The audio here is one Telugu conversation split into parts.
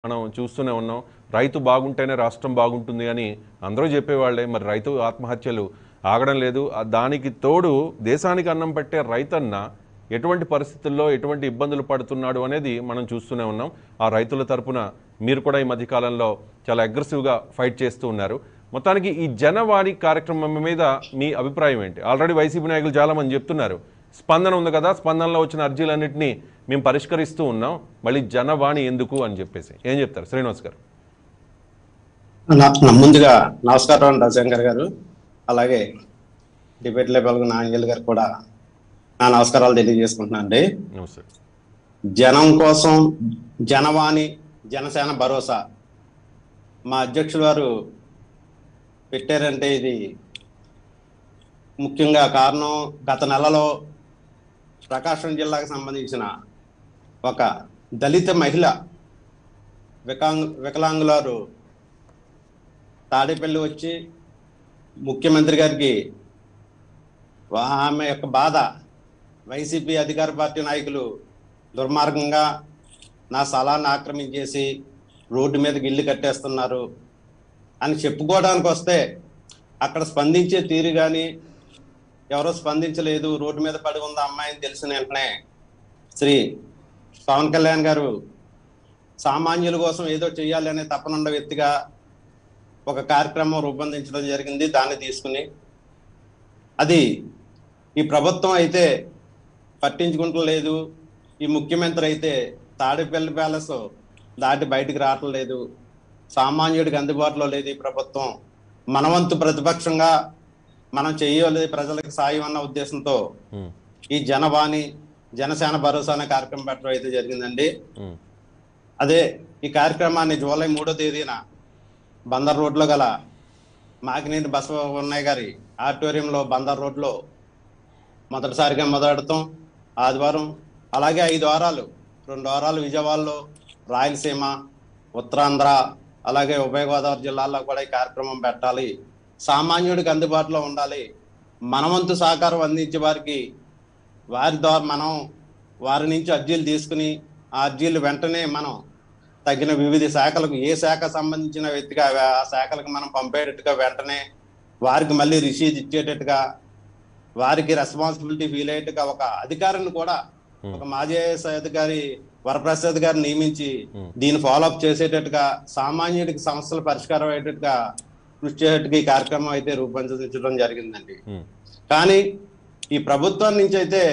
మనం చూస్తూనే ఉన్నాం రైతు బాగుంటేనే రాష్ట్రం బాగుంటుంది అని అందరూ చెప్పేవాళ్లే మరి రైతు ఆత్మహత్యలు ఆగడం లేదు ఆ దానికి తోడు దేశానికి అన్నం పెట్టే రైతన్న ఎటువంటి పరిస్థితుల్లో ఎటువంటి ఇబ్బందులు పడుతున్నాడు అనేది మనం చూస్తూనే ఉన్నాం ఆ రైతుల తరపున మీరు కూడా ఈ మధ్యకాలంలో చాలా అగ్రెసివ్గా ఫైట్ చేస్తూ ఉన్నారు మొత్తానికి ఈ జనవాణి కార్యక్రమం మీద మీ అభిప్రాయం ఏంటి ఆల్రెడీ వైసీపీ నాయకులు చాలామంది చెప్తున్నారు స్పందన ఉంది కదా స్పందనలో వచ్చిన అర్జీలన్నింటినీ మేము పరిష్కరిస్తూ ఉన్నాం మళ్ళీ జనవాణి ఎందుకు అని చెప్పేసి ఏం చెప్తారు శ్రీనివాస్ గారు నా- నా ముందుగా నమస్కారం రవిశంకర్ గారు అలాగే డిబేట్లో పాల్గొన్న ఆంజల్ గారు కూడా నా నమస్కారాలు తెలియజేసుకుంటున్నాను అండి నమస్తే జనం కోసం జనవాణి జనసేన భరోసా మా అధ్యక్షులు వారు పెట్టారంటే ఇది ముఖ్యంగా కారణం గత నెలలో ప్రకాశం జిల్లాకు సంబంధించిన ఒక దళిత మహిళ వికాంగ్ వికలాంగులారు తాడేపల్లి వచ్చి ముఖ్యమంత్రి గారికి వా- ఆమె యొక్క బాధ వైసీపీ అధికార పార్టీ నాయకులు దుర్మార్గంగా నా స్థలాన్ని ఆక్రమించేసి రోడ్డు మీదకి ఇల్లు కట్టేస్తున్నారు అని చెప్పుకోవడానికి వస్తే అక్కడ స్పందించే తీరు కానీ ఎవరో స్పందించలేదు రోడ్డు మీద పడి ఉంది అమ్మాయి అని తెలిసిన వెంటనే శ్రీ పవన్ కళ్యాణ్ గారు సామాన్యుల కోసం ఏదో చేయాలి అనే తపనున్న వ్యక్తిగా ఒక కార్యక్రమం రూపొందించడం జరిగింది దాన్ని తీసుకుని అది ఈ ప్రభుత్వం అయితే పట్టించుకుంటలేదు ఈ ముఖ్యమంత్రి అయితే తాడేపల్లి ప్యాలెస్ దాటి బయటికి రావటం లేదు సామాన్యుడికి అందుబాటులో లేదు ఈ ప్రభుత్వం మనవంతు ప్రతిపక్షంగా మనం చెయ్యాలి ప్రజలకు సాయం అన్న ఉద్దేశంతో ఉమ్, ఈ జనవాణి జనసేన భరోసా అనే కార్యక్రమం పెట్టడం అయితే జరిగిందండి ఉమ్, అదే ఈ కార్యక్రమాన్ని జూలై మూడో తేదీన బందర్ రోడ్లో గల మాకినేని బసవన్నయ్య గారి ఆడిటోరియంలో బందర్ రోడ్లో మొదటిసారిగా మొదలెడతాం ఆదివారం అలాగే ఐదు వారాలు రెండు వారాలు విజయవాడలో రాయలసీమ ఉత్తరాంధ్ర అలాగే ఉభయ గోదావరి జిల్లాల్లో కూడా ఈ కార్యక్రమం పెట్టాలి సామాన్యుడికి అందుబాటులో ఉండాలి మనవంతు సహకారం అందించే వారికి వారి ద్వారా మనం వారి నుంచి అర్జీలు తీసుకుని ఆ అర్జీలు వెంటనే మనం తగిన వివిధ శాఖలకు ఏ శాఖ సంబంధించిన వ్యక్తిగా ఆ శాఖలకు మనం పంపేటట్టుగా వెంటనే వారికి మళ్ళీ రిసీజ్ ఇచ్చేటట్టుగా వారికి రెస్పాన్సిబిలిటీ ఫీల్ అయ్యేట్టుగా ఒక అధికారిని కూడా ఒక మాజీ ఐఏఎస్ అధికారి వరప్రసాద్ గారిని నియమించి Hmm. దీన్ని ఫాలోఅప్ చేసేటట్టుగా సామాన్యుడికి సమస్యలు పరిష్కారం అయ్యేటట్టుగా కృషి చేసేట్టుగా ఈ కార్యక్రమం అయితే రూపొందించడం జరిగిందండి ఉమ్, కానీ ఈ ప్రభుత్వం నుంచి అయితే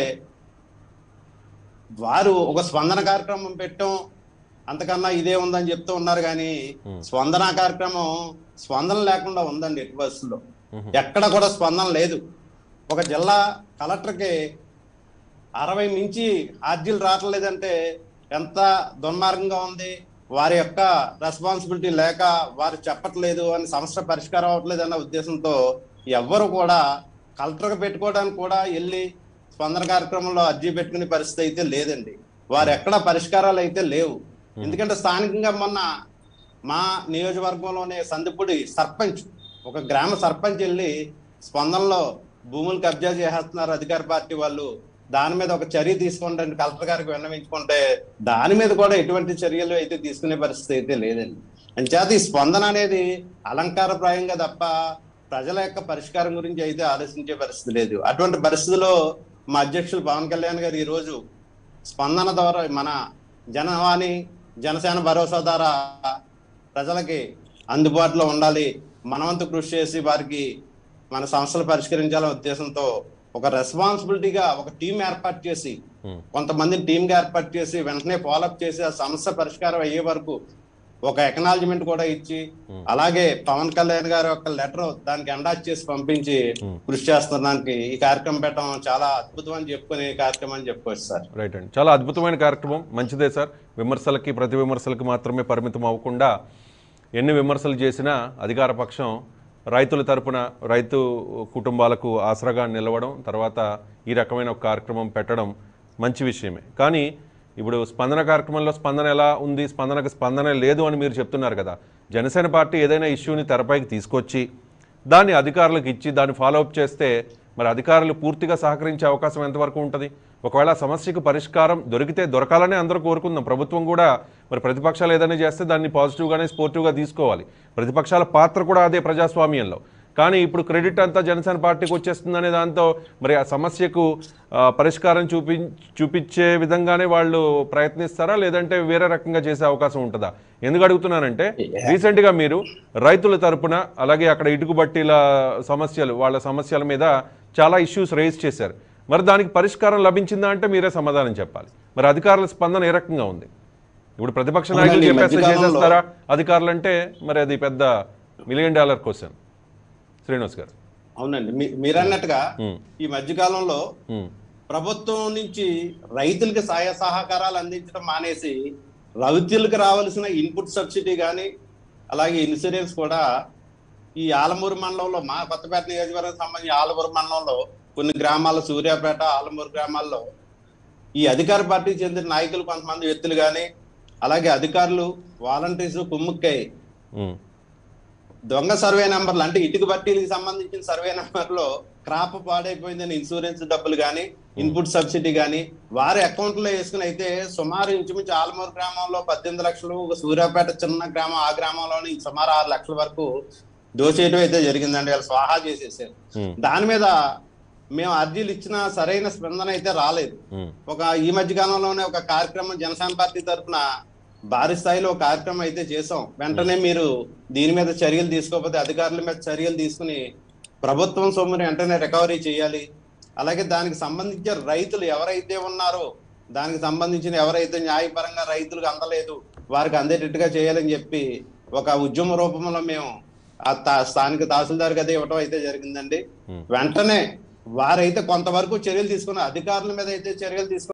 వారు ఒక స్పందన కార్యక్రమం పెట్టడం అంతకన్నా ఇదే ఉందని చెప్తూ ఉన్నారు కానీ Hmm. స్పందన కార్యక్రమం స్పందన లేకుండా ఉందండి ఎటు బస్సులో ఉహు, ఎక్కడ కూడా స్పందన లేదు ఒక జిల్లా కలెక్టర్కి అరవై మించి అర్జీలు రావట్లేదంటే ఎంత దుర్మార్గంగా ఉంది వారి యొక్క రెస్పాన్సిబిలిటీ లేక వారు చెప్పట్లేదు అని సమస్య పరిష్కారం అవ్వట్లేదు అన్న ఉద్దేశంతో ఎవ్వరు కూడా కలెక్టర్కి పెట్టుకోవడానికి కూడా వెళ్ళి స్పందన కార్యక్రమంలో అర్జీ పెట్టుకునే పరిస్థితి అయితే లేదండి వారు ఎక్కడ పరిష్కారాలు అయితే లేవు ఎందుకంటే స్థానికంగా మొన్న మా నియోజకవర్గంలోనే సందిపూడి సర్పంచ్ ఒక గ్రామ సర్పంచ్ వెళ్ళి స్పందనలో భూములు కబ్జా చేసేస్తున్నారు అధికార పార్టీ వాళ్ళు దాని మీద ఒక చర్య తీసుకోండి కలెక్టర్ గారికి విన్నవించుకుంటే దాని మీద కూడా ఎటువంటి చర్యలు అయితే తీసుకునే పరిస్థితి అయితే లేదండి అంచేత ఈ స్పందన అనేది అలంకారప్రాయంగా తప్ప ప్రజల యొక్క పరిష్కారం గురించి అయితే ఆలోచించే పరిస్థితి లేదు అటువంటి పరిస్థితిలో మా అధ్యక్షులు పవన్ కళ్యాణ్ గారు ఈ రోజు స్పందన ద్వారా మన జనవాణి జనసేన భరోసా ద్వారా ప్రజలకి అందుబాటులో ఉండాలి మనవంతు కృషి చేసి వారికి మన సమస్యలు పరిష్కరించాలనే ఉద్దేశంతో ఒక రెస్పాన్సిబిలిటీగా ఒక టీం ఏర్పాటు చేసి ఉమ్, కొంతమందిని టీమ్ గా ఏర్పాటు చేసి వెంటనే ఫాలోఅప్ చేసి ఆ సమస్య పరిష్కారం అయ్యే వరకు ఒక ఎకనాలజ్మెంట్ కూడా ఇచ్చి Hmm. అలాగే పవన్ కళ్యాణ్ గారి యొక్క లెటర్ దానికి ఎండాచ్ చేసి పంపించి Hmm. కృషి చేస్తున్నందుకు ఈ కార్యక్రమం పెట్టడం చాలా అద్భుతం అని చెప్పుకునే కార్యక్రమం అని చెప్పుకోవచ్చు సార్ రైట్ అండి చాలా అద్భుతమైన కార్యక్రమం మంచిదే సార్ విమర్శలకి ప్రతి విమర్శలకి మాత్రమే పరిమితం అవ్వకుండా ఎన్ని విమర్శలు చేసినా అధికార పక్షం రైతుల తరపున రైతు కుటుంబాలకు ఆసరాగా నిలవడం తర్వాత ఈ రకమైన ఒక కార్యక్రమం పెట్టడం మంచి విషయమే కానీ ఇప్పుడు స్పందన కార్యక్రమంలో స్పందన ఎలా ఉంది స్పందనకు స్పందన లేదు అని మీరు చెప్తున్నారు కదా జనసేన పార్టీ ఏదైనా ఇష్యూని తెరపైకి తీసుకొచ్చి దాన్ని అధికారులకు ఇచ్చి దాన్ని ఫాలోఅప్ చేస్తే మరి అధికారులు పూర్తిగా సహకరించే అవకాశం ఎంతవరకు ఉంటుంది ఒకవేళ ఆ సమస్యకు పరిష్కారం దొరికితే దొరకాలని అందరూ కోరుకుందాం ప్రభుత్వం కూడా మరి ప్రతిపక్షాలు ఏదైనా చేస్తే దాన్ని పాజిటివ్గానే స్పోర్టివ్గా తీసుకోవాలి ప్రతిపక్షాల పాత్ర కూడా అదే ప్రజాస్వామ్యంలో కానీ ఇప్పుడు క్రెడిట్ అంతా జనసేన పార్టీకి వచ్చేస్తుందనే దాంతో మరి ఆ సమస్యకు ఆ, పరిష్కారం చూపి చూపించే విధంగానే వాళ్ళు ప్రయత్నిస్తారా లేదంటే వేరే రకంగా చేసే అవకాశం ఉంటుందా ఎందుకు అడుగుతున్నానంటే రీసెంట్గా మీరు రైతుల తరపున అలాగే అక్కడ ఇటుకు బట్టీల సమస్యలు వాళ్ళ సమస్యల మీద చాలా ఇష్యూస్ రేజ్ చేశారు మరి దానికి పరిష్కారం లభించిందా అంటే మీరే సమాధానం చెప్పాలి మరి అధికారుల స్పందన ఏ రకంగా ఉంది ఇప్పుడు ప్రతిపక్ష నాయకులు అవునండి, ఈ చెప్పేస్తే మధ్యకాలంలో- చేసేస్తారా అధికారులు అంటే మరి అది పెద్ద మిలియన్ డాలర్ క్వశ్చన్ శ్రీనివాస్ గారు అవునండి మీ- మీరన్నట్టుగా ఉమ్, ఈ మధ్యకాలంలో ఉమ్, ప్రభుత్వం నుంచి రైతులకు సహాయ సహకారాలు అందించడం మానేసి రైతులకు రావాల్సిన ఇన్పుట్ సబ్సిడీ కానీ అలాగే ఇన్సూరెన్స్ కూడా ఈ ఆలమూరు మండలంలో మా కొత్తపేట నియోజకవర్గం సంబంధించి ఆలమూరు మండలంలో కొన్ని గ్రామాల సూర్యాపేట ఆలమూరు గ్రామాల్లో ఈ అధికార పార్టీకి చెందిన నాయకులు కొంతమంది వ్యక్తులు కానీ అలాగే అధికారులు వాలంటీర్స్ కుమ్ముక్కై ఉమ్, దొంగ సర్వే నంబర్లు అంటే ఇటుక బట్టీలకు సంబంధించిన సర్వే నంబర్ లో క్రాప్ పాడైపోయిందని ఇన్సూరెన్స్ డబ్బులు కానీ ఇన్పుట్ సబ్సిడీ కానీ వారి అకౌంట్ లో వేసుకుని అయితే సుమారు ఇంచుమించు ఆల్మూరు గ్రామంలో పద్దెనిమిది లక్షలు ఒక సూర్యాపేట చిన్న గ్రామం ఆ గ్రామంలోని సుమారు ఆరు లక్షల వరకు దోచేయడం అయితే జరిగిందండి వాళ్ళు స్వాహా చేసేసారు ఉమ్, దాని మీద మేము అర్జీలు ఇచ్చిన సరైన స్పందన అయితే రాలేదు ఉమ్, ఒక ఈ మధ్య కాలంలోనే ఒక కార్యక్రమం జనసేన పార్టీ తరఫున భారీ స్థాయిలో ఒక కార్యక్రమం అయితే చేసాం వెంటనే మీరు దీని మీద చర్యలు తీసుకోకపోతే అధికారుల మీద చర్యలు తీసుకుని ప్రభుత్వం సొమ్ముని వెంటనే రికవరీ చేయాలి అలాగే దానికి సంబంధించిన రైతులు ఎవరైతే ఉన్నారో దానికి సంబంధించిన ఎవరైతే న్యాయపరంగా రైతులకు అందలేదు వారికి అందేటట్టుగా చేయాలని చెప్పి ఒక ఉద్యమ రూపంలో మేము ఆ తా- స్థానిక తహసీల్దార్ గది ఇవ్వడం అయితే జరిగిందండి Hmm. వెంటనే వారైతే కొంతవరకు చర్యలు తీసుకున్న అధికారుల మీద అయితే చర్యలు తీసుకున్నారు